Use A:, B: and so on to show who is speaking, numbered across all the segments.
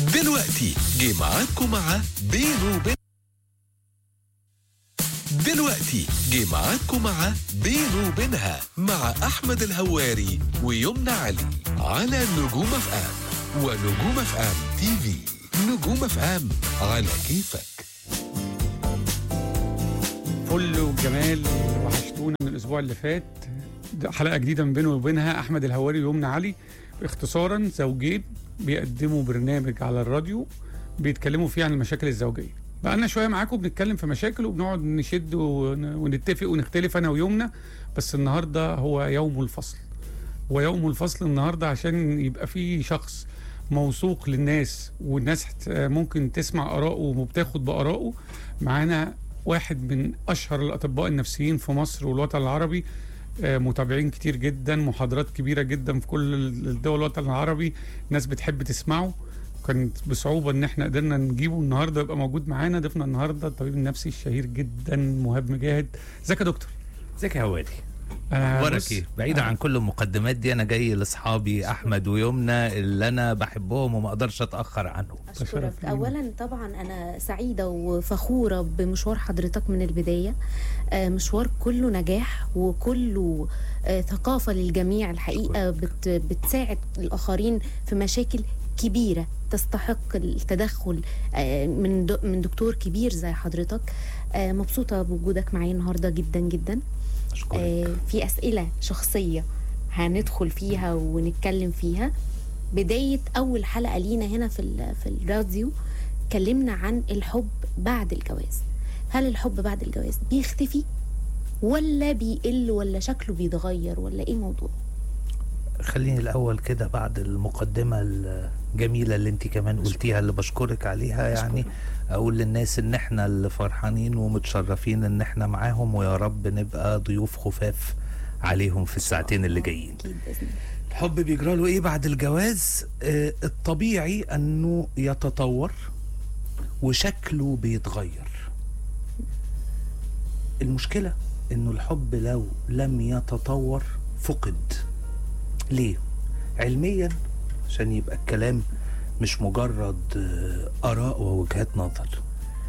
A: دلوقتي جه ميعادكم مع بينه وبين دلوقتي جه ميعادكم مع بينه وبينها مع أحمد الهواري ويمنى علي على نجوم اف ام ونجوم اف ام تي في نجوم اف ام على كيفك
B: فل وجمال وحشتونا من الاسبوع اللي فات ده حلقه جديده من بينه وبينها احمد الهواري ويمنى علي اختصارا زوجين بيقدموا برنامج على الراديو بيتكلموا فيه عن المشاكل الزوجيه بقالنا شويه معاكم بنتكلم في مشاكل وبنقعد نشد ون- ونتفق ونختلف انا ويمنى بس النهارده هو يوم الفصل ويوم الفصل النهارده عشان يبقى في شخص موثوق للناس والناس هت- ممكن تسمع آراءه وبتاخد بآرائه معانا واحد من أشهر الأطباء النفسيين في مصر والوطن العربي آه، متابعين كتير جدا محاضرات كبيرة جدا في كل الدول الوطن العربي ناس بتحب تسمعه كانت بصعوبة ان احنا قدرنا نجيبه النهارده يبقى موجود معانا ضيفنا النهارده الطبيب النفسي الشهير جدا مهاب مجاهد ازيك يا دكتور
C: ازيك يا هوادي
B: انا
C: اخبارك
B: بص-
C: ايه بعيدا عن كل المقدمات دي انا جاي لاصحابي احمد ويمنى اللي انا بحبهم وما اقدرش اتاخر عنهم
B: تشرف
D: أشكرك
B: لينا.
D: أولا طبعا أنا سعيدة وفخورة بمشوار حضرتك من البداية آه، مشوار كله نجاح وكله آه، ثقافة للجميع الحقيقة بت بتساعد الآخرين في مشاكل كبيرة تستحق التدخل آه، من دو- من دكتور كبير زي حضرتك آه، مبسوطة بوجودك معايا النهاردة جدا جدا
C: اشكرك
D: آه، في أسئلة شخصية هندخل فيها ونتكلم فيها بداية أول حلقة لينا هنا في ال- في الراديو اتكلمنا عن الحب بعد الجواز هل الحب بعد الجواز بيختفي ولا بيقل ولا شكله بيتغير ولا ايه الموضوع
C: خليني الاول كده بعد المقدمه الجميله اللي انت كمان قلتيها اللي بشكرك عليها يعني اقول للناس ان احنا اللي فرحانين ومتشرفين ان احنا معاهم ويا رب نبقى ضيوف خفاف عليهم في الساعتين اللي جايين
D: اكيد باذن الله
C: الحب بيجرى له ايه بعد الجواز آه الطبيعي انه يتطور وشكله بيتغير المشكلة انه الحب لو لم يتطور فقد ليه علميا عشان يبقى الكلام مش مجرد آه، اراء ووجهات نظر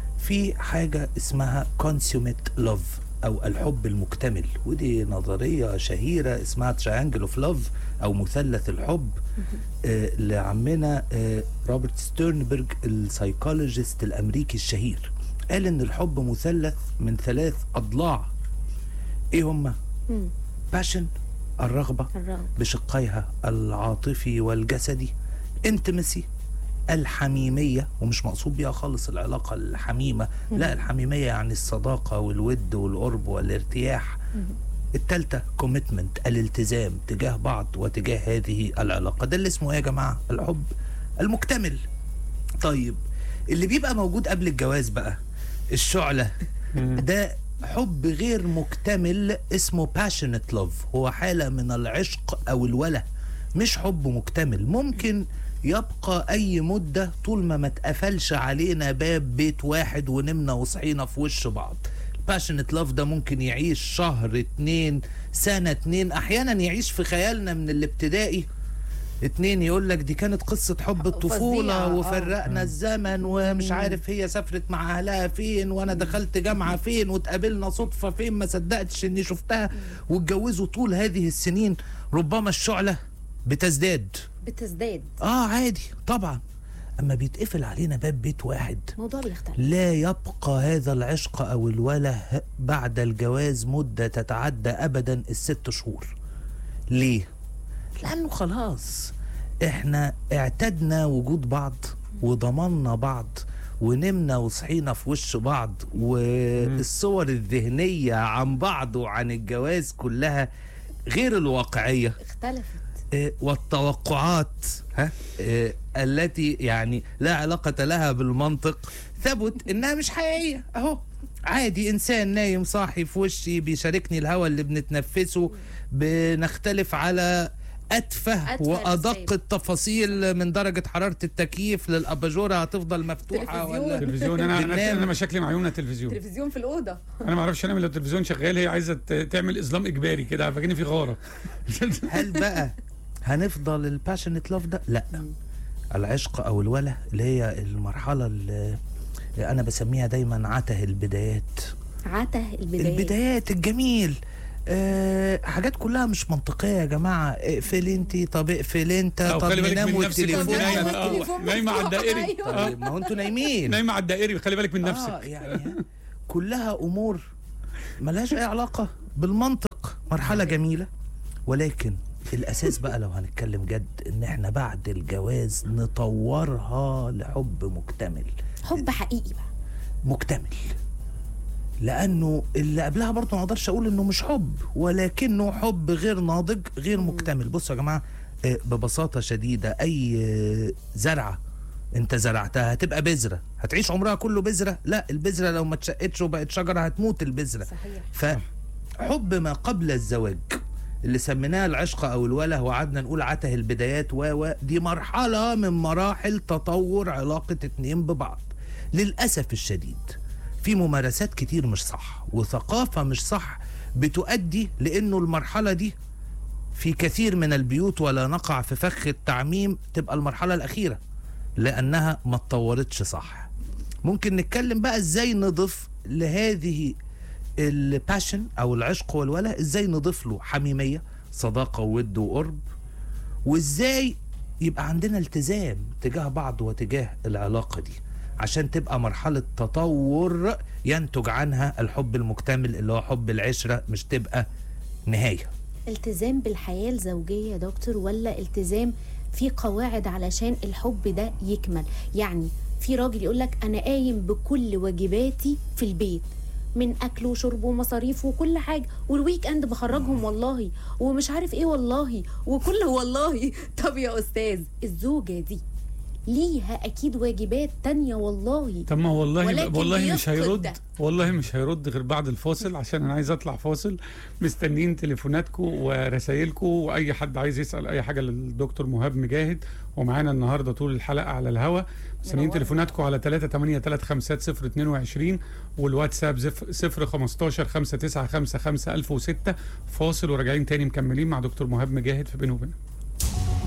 C: في حاجة اسمها consummate love أو الحب المكتمل ودي نظرية شهيرة اسمها triangle اوف لاف أو مثلث الحب آه لعمنا آه روبرت ستيرنبرج السايكولوجيست الأمريكي الشهير قال إن الحب مثلث من ثلاث أضلاع إيه هما؟
D: مم.
C: باشن الرغبة
D: الرغبة
C: بشقيها العاطفي والجسدي انتمسي الحميمية ومش مقصود بيها خالص العلاقة الحميمة لا الحميمية يعني الصداقة والود والقرب والارتياح التالتة كوميتمنت الالتزام تجاه بعض وتجاه هذه العلاقة ده اللي اسمه ايه يا جماعة الحب المكتمل طيب اللي بيبقى موجود قبل الجواز بقى الشعلة ده حب غير مكتمل اسمه passionate love هو حالة من العشق أو الوله مش حب مكتمل ممكن يبقى أي مدة طول ما ما اتقفلش علينا باب بيت واحد ونمنا وصحينا في وش بعض passionate love ده ممكن يعيش شهر اتنين سنة اتنين أحيانا يعيش في خيالنا من الابتدائي اتنين يقول لك دي كانت قصة حب الطفولة
D: فظيعة، آه.
C: وفرقنا الزمن ومش عارف هي سافرت مع أهلها فين وأنا دخلت جامعة فين واتقابلنا صدفة فين ما صدقتش إني شفتها واتجوزوا طول هذه السنين ربما الشعلة بتزداد
D: بتزداد
C: آه عادي طبعا أما بيتقفل علينا باب بيت واحد
D: الموضوع بيختلف
C: لا يبقى هذا العشق أو الوله بعد الجواز مدة تتعدى أبدا الست شهور ليه؟ لأنه خلاص احنا اعتدنا وجود بعض وضمنا بعض ونمنا وصحينا في وش بعض والصور الذهنية عن بعض وعن الجواز كلها غير الواقعية
D: اختلفت
C: آه، والتوقعات ها آه، التي يعني لا علاقة لها بالمنطق ثبت انها مش حقيقية اهو عادي انسان نايم صاحي في وشي بيشاركني الهواء اللي بنتنفسه بنختلف على اتفه
D: أتفه
C: وادق
D: الأسباب.
C: التفاصيل من درجه حراره التكييف للاباجوره هتفضل مفتوحه
D: تلفزيون.
C: ولا
B: تلفزيون انا انا
C: بننام.
B: انا مشاكلي مع يومنا تلفزيون
D: تلفزيون في الأوضة
B: انا ما اعرفش انام لو التلفزيون شغال هي عايزه ت- تعمل اظلام اجباري كده فاكرني في غاره
C: هل بقى هنفضل الباشنت لاف ده لا العشق او الوله اللي هي المرحله اللي انا بسميها دايما عته البدايات
D: عته البداية
C: البدايات الجميل أه حاجات كلها مش منطقيه يا جماعه اقفل انت طب اقفل انت
B: أو
C: طب
B: خلي بالك
C: ننام
B: من نفسك
C: والتليفون
B: وأنت
D: نايمة.
B: نايمة. آه،
D: والتليفون
B: نايمة على
D: مفتوح.
B: الدائري
D: أيوة.
B: آه.
C: طيب ما هو انتوا نايمين
B: نايمة على الدائري خلي بالك من نفسك
C: آه يعني كلها امور ملهاش اي علاقه بالمنطق مرحله جميله ولكن الاساس بقى لو هنتكلم جد ان احنا بعد الجواز نطورها لحب مكتمل
D: حب حقيقي بقى
C: مكتمل لانه اللي قبلها برضه ما اقدرش اقول انه مش حب ولكنه حب غير ناضج غير مكتمل بصوا يا جماعه آه، ببساطه شديده اي آه، زرعه انت زرعتها هتبقى بذره هتعيش عمرها كله بذره لا البذره لو ما اتشقتش وبقت شجره هتموت البذره
D: صحيح
C: فحب ما قبل الزواج اللي سميناه العشق او الوله وقعدنا نقول عته البدايات و و دي مرحله من مراحل تطور علاقه اتنين ببعض للاسف الشديد في ممارسات كتير مش صح وثقافه مش صح بتؤدي لانه المرحله دي في كثير من البيوت ولا نقع في فخ التعميم تبقى المرحله الاخيره لانها ما اتطورتش صح ممكن نتكلم بقى ازاي نضيف لهذه الباشن او العشق والولاء ازاي نضيف له حميميه صداقه وود وقرب وازاي يبقى عندنا التزام تجاه بعض وتجاه العلاقه دي عشان تبقى مرحله تطور ينتج عنها الحب المكتمل اللي هو حب العشره مش تبقى نهايه
D: التزام بالحياة الزوجية يا دكتور ولا التزام في قواعد علشان الحب ده يكمل يعني في راجل يقول لك انا قايم بكل واجباتي في البيت من اكل وشرب ومصاريف وكل حاجه والويك اند بخرجهم والله ومش عارف ايه والله وكل والله طب يا استاذ الزوجه دي ليها اكيد واجبات تانية والله
B: طب ما والله
D: ولكن
B: والله مش
D: بيفقد
B: هيرد
D: ده.
B: والله مش هيرد غير بعد الفاصل عشان انا عايز اطلع فاصل مستنيين تليفوناتكم ورسايلكم واي حد عايز يسال اي حاجه للدكتور مهاب مجاهد ومعانا النهارده طول الحلقه على الهوا مستنيين
D: منورنا.
B: تليفوناتكم على 3 8 3 5 0 22 والواتساب 0 15 5 9 5 5 1006 فاصل وراجعين تاني مكملين مع دكتور مهاب مجاهد في بينه وبينه